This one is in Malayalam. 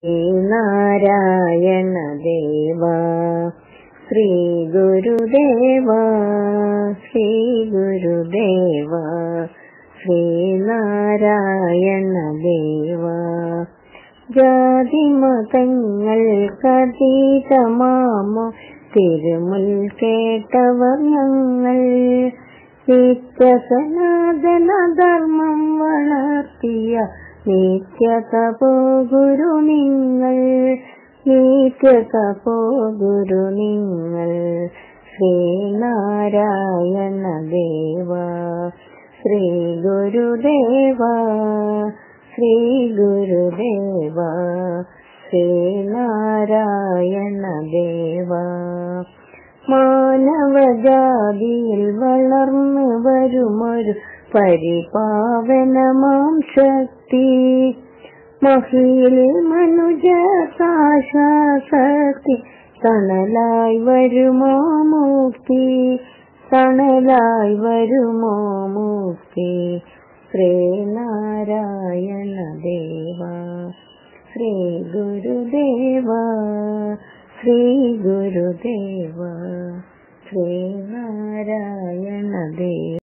ശ്രീനാരായണ ദേവ ശ്രീ ഗുരുദേവ ശ്രീ ഗുരുദേവ ശ്രീനാരായണ ദേവ ജാതിമതങ്ങൾക്കതീതമാമോ തിരുമുൽ കേട്ടവർ ഞങ്ങൾ നിത്യസനാതന ധർമ്മം വളർത്തിയ നിത്യതപോ ഗുരു നിങ്ങൾ നിത്യതപോ ഗുരു നിങ്ങൾ ശ്രീനാരായണ ദേവ ശ്രീ ഗുരുദേവ ശ്രീ ഗുരുദേവ ശ്രീനാരായണ ദേവ മാനവജാതിയിൽ വളർന്നു വരുമൊരു പരിപാവനമാം ശക്തി മഹിയിൽ മനുജ സാശാസക്തി തണലായി വരുമോ മുക്തി തണലായി വരുമോ മുക്തി ശ്രീനാരായണ ദേവ ശ്രീ ഗുരുദേവ ശ്രീ ഗുരുദേവ ശ്രീനാരായണ ദേവ